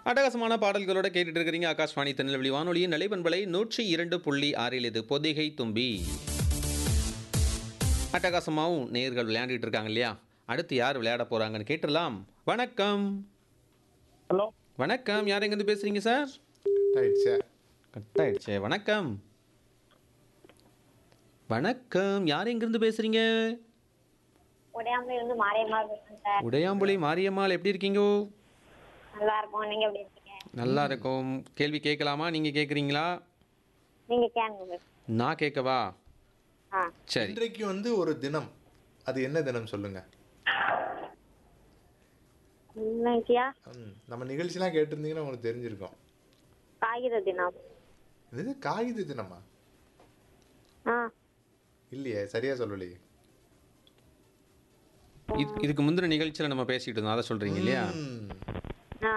அட்டகாசமான பாடல்களோட கேட்டுட்டு இருக்கிறீங்க ஆகாஷ்வாணி திருநெல்வேலி வானொலியின் நிலைப்பண்பலை நூற்றி இரண்டு புள்ளி ஆறில் இது பொதிகை தும்பி அட்டகாசமாகவும் நேர்கள் விளையாண்டுட்டு இருக்காங்க இல்லையா அடுத்து யார் விளையாட போறாங்கன்னு கேட்டுடலாம் வணக்கம் ஹலோ வணக்கம் யார் எங்கேருந்து பேசுறீங்க சார் ஆயிடுச்சே கட் ஆயிடுச்சே வணக்கம் வணக்கம் யார் எங்கேருந்து பேசுறீங்க உடையாமலே இருந்து மாரியம்மா பேசுறேன் சார் உடையாம்புலி மாரியம்மாள் எப்படி இருக்கீங்க நல்லா இருக்கும் நீங்க எப்படி இருக்கீங்க நல்லா இருக்கும் கேள்வி கேட்கலாமா நீங்கள் கேட்குறீங்களா நீங்க கேளுங்க சார் நான் கேட்கவா ஆ சரி இன்றைக்கு வந்து ஒரு தினம் அது என்ன தினம் சொல்லுங்க இன்னைக்கியா ம், நம்ம நிகழ்ச்சிலாம் கேட்டிருந்தீங்கன்னா உங்களுக்கு தெரிஞ்சிருக்கும் காகித தினம் இது காகித தினமா ஆ இல்லையே சரியா சொல்லலையே இது- இதுக்கு முந்தின நிகழ்ச்சியில் நம்ம பேசிட்டு இருந்தோம் அதை சொல்கிறீங்க இல்லையா ம், ஆ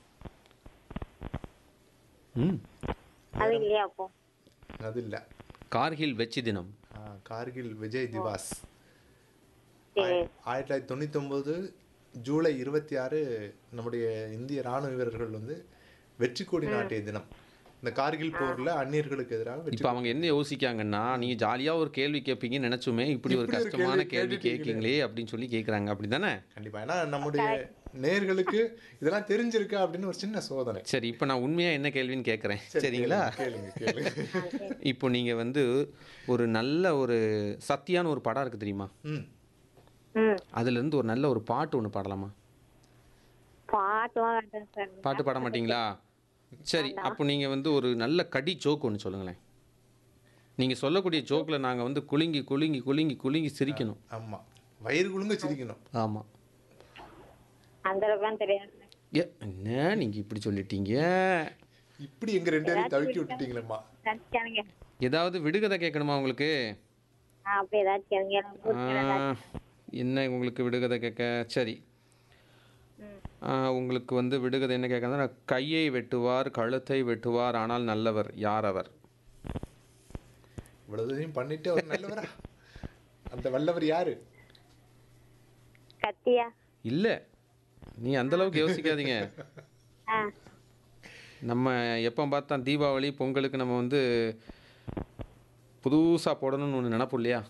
ம் அது இல்லையா அப்போ அது இல்ல கார்கில் வெச்சி தினம் ஆ, கார்கில் விஜய் திவாஸ் சரி ஆயிரத்தி தொள்ளாயிரத்தி தொண்ணூத்தி ஒன்பது ஜூலை இருபத்தி ஆறு நம்முடைய இந்திய ராணுவ வீரர்கள் வந்து வெற்றி கொடி நாட்டிய தினம் இந்த கார்கில் போர்ல அந்நியர்களுக்கு எதிராக வெற்றி இப்போ அவங்க என்ன யோசிக்காங்கன்னா நீங்கள் ஜாலியாக ஒரு கேள்வி கேட்பீங்கன்னு நினச்சுமே இப்படி ஒரு இப்படி ஒரு கஷ்டமான கேள்வி கேள்வி கேட்டுட்டீங்களே. கேட்கீங்களே அப்படின்னு சொல்லி கேட்குறாங்க அப்படி தானே கண்டிப்பா ஏன்னா நம்முடைய நேர்களுக்கு இதெல்லாம் தெரிஞ்சிருக்கா அப்படின்னு ஒரு சின்ன சோதனை சரி இப்போ நான் உண்மையாக என்ன கேள்வின்னு கேட்குறேன் சரி, சரிங்களா கேளுங்க கேளுங்க இப்போ நீங்கள் வந்து ஒரு நல்ல ஒரு சத்தியான ஒரு படம் இருக்குது தெரியுமா ம் ம் அதுலேருந்து ஒரு நல்ல ஒரு பாட்டு ஒன்று பாடலாமா பாட்டுலாம் வேண்டாம் சார் பாட்டு பாட மாட்டீங்களா சரி அப்போ நீங்கள் வந்து ஒரு நல்ல கடி ஜோக் ஒன்று சொல்லுங்களேன் நீங்கள் சொல்லக்கூடிய ஜோக்கில் நாங்கள் வந்து குலுங்கி குலுங்கி குலுங்கி குலுங்கி சிரிக்கணும் ஆமா வயிறு குலுங்க சிரிக்கணும் ஆமாம் அந்த அளவுக்குலாம் தெரியாது சார். ஏ என்ன நீங்கள் இப்படி சொல்லிட்டீங்க இப்படி எங்க ரெண்டு பேரையும் தவிக்கி விட்டுட்டீங்களேம்மா ஏதாச்சும் கேளுங்க ஏதாவது விடுகதை கேட்கணுமா உங்களுக்கு ஆ அப்படி ஏதாச்சும் கேளுங்க எனக்கு ஆ, புரியல ஏதாச்சும். என்ன உங்களுக்கு விடுகதை கேட்க சரி ம். ஆ, உங்களுக்கு வந்து விடுகதை என்ன கேட்கறதுனா கையை வெட்டுவார் கழுத்தை வெட்டுவார் ஆனால் நல்லவர் யார் அவர் இவ்வளவுதையும் பண்ணிட்டு அவர் நல்லவரா அந்த வல்லவர் யாரு கத்தியா இல்லை நீ அந்த அளவுக்கு யோசிக்காதீங்க ஆ நம்ம எப்போ பார்த்தா தீபாவளி பொங்கலுக்கு நம்ம வந்து புதுசாக போடணும்னு ஒன்று நினப்போம் இல்லையா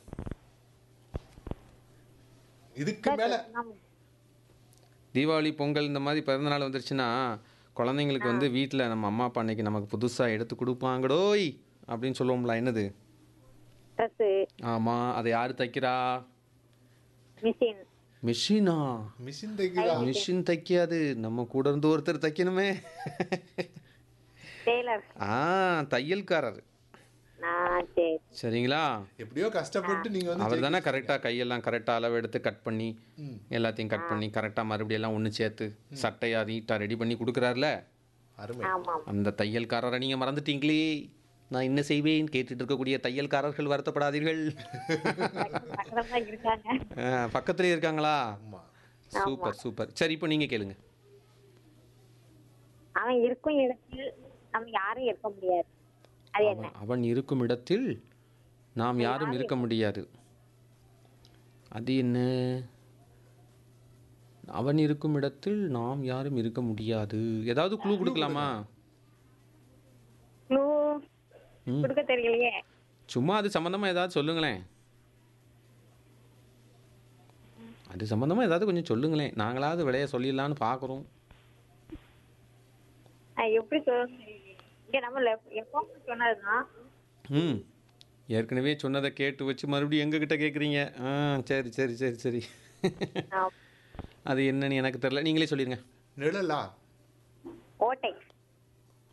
இதுக்கு மேல ஆமா. தீபாவளி பொங்கல் இந்த மாதிரி பிறந்தநாள் வந்துருச்சுன்னா குழந்தைங்களுக்கு வந்து வீட்டில் நம்ம அம்மா அப்பா அன்னைக்கு நமக்கு புதுசாக எடுத்து கொடுப்பாங்கடோய் அப்படின்னு சொல்லுவோம்ல என்னது ட்ரெஸ்ஸு ஆமாம் அதை யார் தைக்கிறா மிஷின் மிஷினா மிஷின் தைக்கிறா மிஷின் தைக்காது நம்ம கூட இருந்து ஒருத்தர் தைக்கணுமே டெய்லர் ஆ தையல்காரர் நான் சரி சரிங்களா எப்படியோ கஷ்டப்பட்டு நீங்க வந்து அவர் தானே கரெக்டாக கையெல்லாம் கரெக்டாக அளவு எடுத்து கட் பண்ணி ம். எல்லாத்தையும் கட் பண்ணி கரெக்டாக மறுபடியும் எல்லாம் ஒன்று சேர்த்து சட்டையாக நீட்டாக ரெடி பண்ணி கொடுக்குறாருல அருமை ஆமா ஆமா அந்த தையல்காரரை நீங்கள் மறந்துட்டீங்களே நான் என்ன செய்வேன் கேட்டுட்டு இருக்கக்கூடிய தையல்காரர்கள் வருத்தப்படாதீர்கள் பக்கத்துல தான் இருக்காங்க ஆ, பக்கத்துலயே இருக்காங்களா ஆமா சூப்பர் சூப்பர் சரி இப்போ நீங்கள் கேளுங்க அவன் இருக்கும் இடத்தில் நம்ம யாரும் இருக்க முடியாது அது என்ன அவன் அவன் இருக்கும் இடத்தில் நாம் யாரும் இருக்க முடியாது அது என்ன அவன் இருக்கும் இடத்தில் நாம் யாரும் இருக்க முடியாது ஏதாவது குழு கொடுக்கலாமா க்ளூ ம். கொடுக்க தெரியலையே சும்மா அது சம்மந்தமாக ஏதாவது சொல்லுங்களேன் அது சம்மந்தமாக ஏதாவது கொஞ்சம் சொல்லுங்களேன் நாங்களாவது விளைய சொல்லிடலான்னு பார்க்குறோம் அஹ் எப்படி சொல்ல தெரியலையே. இங்க நம்ம எப்போ சொன்னதுதான் ம் ஏற்கனவே சொன்னதை கேட்டு வச்சு மறுபடியும் எங்ககிட்ட கேட்குறீங்க ஆ சரி சரி சரி சரி ஆம். அது என்னன்னு எனக்கு தெரில நீங்களே சொல்லிடுங்க நிழலா